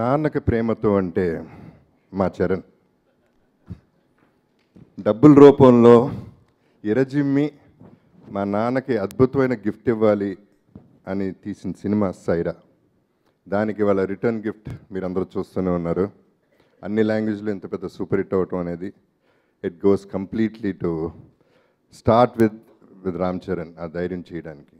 నాన్నకి ప్రేమతో అంటే మా చరణ్ డబ్బుల రూపంలో ఇరజిమ్మి మా నాన్నకి అద్భుతమైన గిఫ్ట్ ఇవ్వాలి అని తీసిన సినిమా సైరా దానికి వాళ్ళ రిటర్న్ గిఫ్ట్ మీరు అందరూ చూస్తూనే ఉన్నారు అన్ని లాంగ్వేజ్లో ఇంత పెద్ద సూపర్ హిట్ అవటం అనేది it goes completely to start with with Ram Charan ఆ ధైర్యం చేయడానికి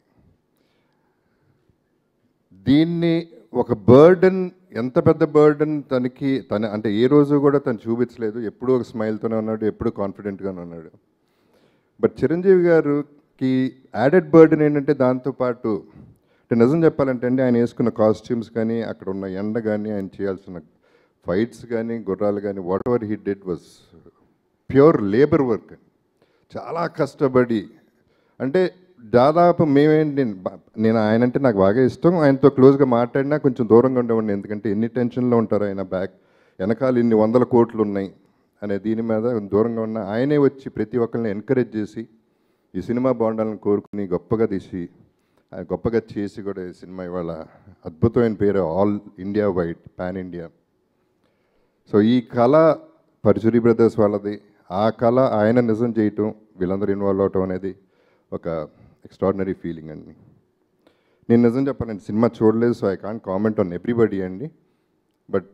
దీన్ని ఒక బర్డన్ ఎంత పెద్ద బర్డన్ తనకి తన అంటే ఏ రోజు కూడా తను చూపించలేదు ఎప్పుడూ ఒక స్మైల్తోనే ఉన్నాడు ఎప్పుడూ కాన్ఫిడెంట్గానే ఉన్నాడు బట్ చిరంజీవి గారికి యాడెడ్ బర్డన్ ఏంటంటే దాంతోపాటు అంటే నిజం చెప్పాలంటే అండి ఆయన వేసుకున్న కాస్ట్యూమ్స్ కానీ అక్కడ ఉన్న ఎండ కానీ ఆయన చేయాల్సిన ఫైట్స్ కానీ గుర్రాలు కానీ whatever he did was pure labour work చాలా కష్టపడి అంటే దాదాపు మేమేంటి నేను ఆయన అంటే నాకు బాగా ఇష్టం ఆయనతో క్లోజ్గా మాట్లాడినా కొంచెం దూరంగా ఉండేవాడిని ఎందుకంటే ఎన్ని టెన్షన్లో ఉంటారు ఆయన బ్యాక్ వెనకాల ఇన్ని వందల కోట్లు ఉన్నాయి అనే దీని మీద దూరంగా ఉన్న ఆయనే వచ్చి ప్రతి ఒక్కరిని ఎంకరేజ్ చేసి ఈ సినిమా బాగుండాలని కోరుకుని గొప్పగా తీసి ఆ గొప్పగా చేసి కూడా ఈ సినిమా ఇవాళ అద్భుతమైన పేరు all India wide pan India so ఈ కళ పరుచురి బ్రదర్స్ వాళ్ళది ఆ కళ ఆయన నిజం చేయటం వీళ్ళందరూ ఇన్వాల్వ్ అవటం అనేది ఒక ఎక్స్ట్రాడినరీ ఫీలింగ్ అండి నేను నిజం చెప్పాలండి సినిమా చూడలేదు so I can't comment on everybody అండి బట్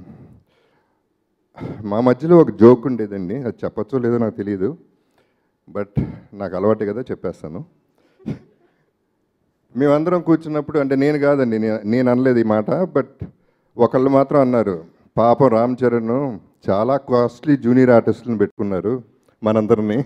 మా మధ్యలో ఒక జోక్ ఉండేదండి అది చెప్పచ్చో లేదో నాకు తెలియదు బట్ నాకు అలవాటే కదా చెప్పేస్తాను మేమందరం కూర్చున్నప్పుడు అంటే నేను కాదండి నేను నేను అనలేదు ఈ మాట బట్ ఒకళ్ళు మాత్రం అన్నారు పాపం రామ్ చరణ్ చాలా కాస్ట్లీ జూనియర్ ఆర్టిస్టులను పెట్టుకున్నారు మనందరినీ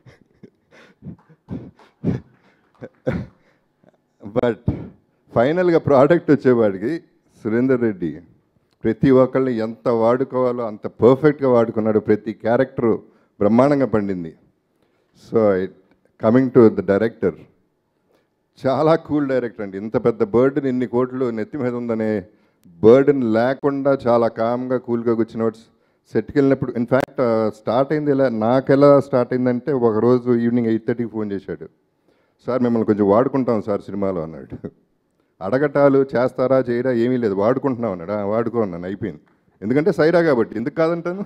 బట్ ఫైనల్గా ప్రోడక్ట్ వచ్చేవాడికి సురేందర్ రెడ్డి ప్రతి ఒక్కళ్ళని ఎంత వాడుకోవాలో అంత పర్ఫెక్ట్గా వాడుకున్నాడు ప్రతి క్యారెక్టరు బ్రహ్మాండంగా పండింది so coming to the director చాలా కూల్ డైరెక్టర్ అండి ఇంత పెద్ద బర్డ్ని ఇన్ని కోట్లు నెత్తి మీద ఉందనే బర్డ్ని లేకుండా చాలా కామ్గా కూల్గా కూర్చున్నవాడు సెట్కి వెళ్ళినప్పుడు ఇన్ఫ్యాక్ట్ స్టార్ట్ అయింది ఎలా నాకు ఎలా స్టార్ట్ అయిందంటే ఒక రోజు ఈవినింగ్ ఎయిట్ థర్టీకి ఫోన్ చేశాడు సార్ మిమ్మల్ని కొంచెం వాడుకుంటాం సార్ సినిమాలో అన్నాడు అడగటాలు చేస్తారా చేయరా ఏమీ లేదు వాడుకుంటున్నాం అన్నాడు "ఆ, వాడుకో అన్నాను అయిపోయింది ఎందుకంటే సైరా కాబట్టి ఎందుకు కాదంటాను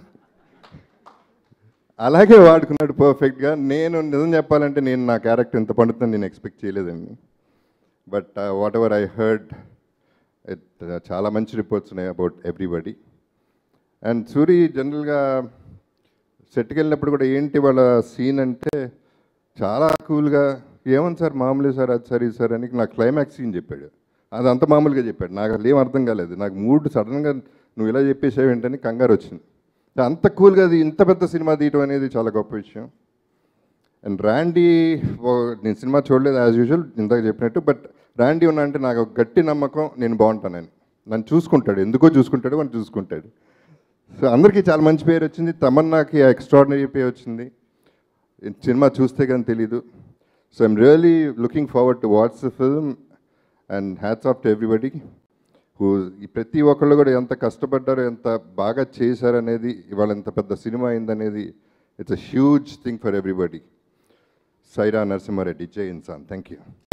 అలాగే వాడుకున్నాడు పర్ఫెక్ట్గా నేను నిజం చెప్పాలంటే నేను నా క్యారెక్టర్ ఇంత పండుతుందని నేను ఎక్స్పెక్ట్ చేయలేదండి but whatever I heard it చాలా మంచి రిపోర్ట్స్ ఉన్నాయి అబౌట్ ఎవ్రీబడి అండ్ సూరి జనరల్గా సెట్కి వెళ్ళినప్పుడు కూడా ఏంటి వాళ్ళ సీన్ అంటే చాలా కూల్గా ఏమని సార్ మామూలే సార్ అది సార్ ఇది సార్ అని నాకు క్లైమాక్స్ సీన్ చెప్పాడు అది అంత మామూలుగా చెప్పాడు నాకు అసలు ఏం అర్థం కాలేదు నాకు మూడ్ సడన్గా నువ్వు ఇలా చెప్పేసావు ఏంటని కంగారు వచ్చింది అంత కూల్గా అది ఇంత పెద్ద సినిమా తీయటం అనేది చాలా గొప్ప విషయం అండ్ ర్యాండీ ఓ- నేను సినిమా చూడలేదు యాజ్ యూజువల్ ఇందాక చెప్పినట్టు బట్ ర్యాండీ ఉన్నా అంటే నాకు ఒక గట్టి నమ్మకం నేను బాగుంటానని నన్ను చూసుకుంటాడు ఎందుకో చూసుకుంటాడు వాడు చూసుకుంటాడు సో అందరికీ చాలా మంచి పేరు వచ్చింది తమన్నాకి ఎక్స్ట్రాడినరీ పేరు వచ్చింది ఈ సినిమా చూస్తే కానీ తెలీదు so I'm really looking forward to what's the film and hats off to everybody who ఈ ప్రతి ఒక్కళ్ళు కూడా ఎంత కష్టపడ్డారో ఎంత బాగా చేశారు అనేది ఇవాళ ఎంత పెద్ద సినిమా అయిందనేది it's a huge thing for everybody Sye Raa Narasimha Reddy జై ఇన్సాన్ థ్యాంక్ యూ